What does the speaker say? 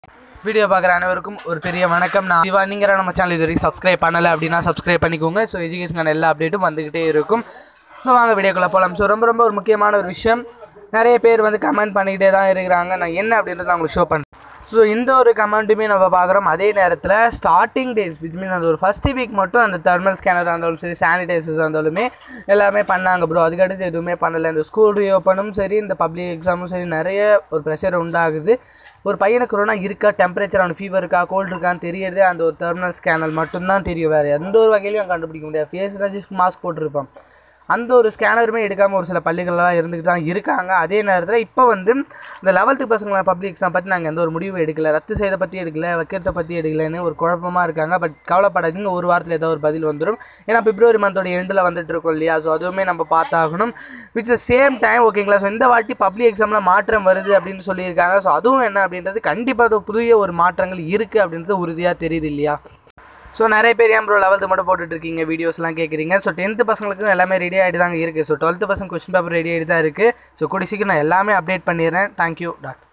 video பார்க்குற அனைவருக்கும் ஒரு பெரிய வணக்கம் நான் சிவா நீங்கள் நம்ம சேனல் இது வரைக்கும் சப்ஸ்கிரைப் பண்ணலை அப்படின்னா சப்ஸ்கிரைப் பண்ணிக்கோங்க ஸோ எஜுகேஷனுக்கான எல்லா அப்டேட்டும் வந்துக்கிட்டே இருக்கும் ஸோ வாங்க வீடியோக்குள்ளே போகலாம் ஸோ ரொம்ப ரொம்ப ஒரு முக்கியமான ஒரு விஷயம் நிறைய பேர் வந்து கமெண்ட் பண்ணிக்கிட்டே தான் இருக்கிறாங்க நான் என்ன அப்படின்றத நான் உங்களுக்கு ஷோ பண்ணுறேன் ஸோ இந்த ஒரு கமெண்ட்டுமே நம்ம பார்க்குறோம் அதே நேரத்தில் ஸ்டார்டிங் டேஸ் விச் மீன் அந்த ஒரு ஃபஸ்ட் வீக் மட்டும் அந்த தெர்மல் ஸ்கேனராக இருந்தாலும் சரி சானிடைசர்ஸாக இருந்தாலுமே எல்லாமே பண்ணாங்க ப்ரோ அதுக்கடுத்து எதுவுமே பண்ணலை இந்த ஸ்கூல் ரீஓப்பனும் சரி இந்த பப்ளிக் எக்ஸாமும் சரி நிறைய ஒரு ப்ரெஷர் உண்டாகுது ஒரு பையனுக்கு கொரோனா இருக்கா டெம்பரேச்சர் அவனுக்கு ஃபீவர் இருக்கா கோல்டு இருக்கான்னு தெரியறதே அந்த ஒரு தெர்மல் ஸ்கேனல் மட்டும்தான் தெரியும் வேறு எந்த ஒரு வகையிலையும் கண்டுபிடிக்க முடியாது ஃபேஸ் ஜஸ்ட் மாஸ்க் போட்டிருப்பான் அந்த ஒரு ஸ்கேனருமே எடுக்காமல் ஒரு சில பள்ளிகள்லாம் இருந்துக்கிட்டு தான் இருக்காங்க அதே நேரத்தில் இப்போ வந்து இந்த லெவல்த்து பசங்களை பப்ளிக் எக்ஸாம் பற்றி நாங்கள் எந்த ஒரு முடிவும் எடுக்கல ரத்து செய்யறதை பற்றி எடுக்கல வைக்கிறத பற்றி எடுக்கலன்னு ஒரு குழப்பமாக இருக்காங்க பட் கவலைப்படாதீங்க ஒரு வாரத்தில் ஏதோ ஒரு பதில் வந்துடும் ஏன்னா பிப்ரவரி மந்தோட எண்டில் வந்துட்டு இருக்கோம் இல்லையா ஸோ அதுவுமே நம்ம பார்த்தாகணும் வித் சேம் டைம் ஓகேங்களா ஸோ இந்த வாட்டி பப்ளிக் எக்ஸாமில் மாற்றம் வருது அப்படின்னு சொல்லியிருக்காங்க ஸோ அதுவும் என்ன அப்படின்றது கண்டிப்பாக அது புதிய ஒரு மாற்றங்கள் இருக்குது அப்படின்றது உறுதியாக தெரியுது இல்லையா ஸோ நிறைய பேர் ஏன் ப்ரோ லெவல்த்து மட்டும் போட்டுட்டு இருக்கீங்க வீடியோஸ்லாம் கேட்குறீங்க ஸோ டென்த்து பசங்களுக்கும் எல்லாமே ரெடி ஆகிட்டு தாங்க இருக்குது ஸோ டுவெல்த்து பசங்க கொஸ்டின் பேப்பர் ரெடி ஆகிட்டு தான் இருக்குது ஸோ கூடி சீக்கிரம் நான் எல்லாமே அப்டேட் பண்ணிடுறேன் தேங்க்யூ டாட்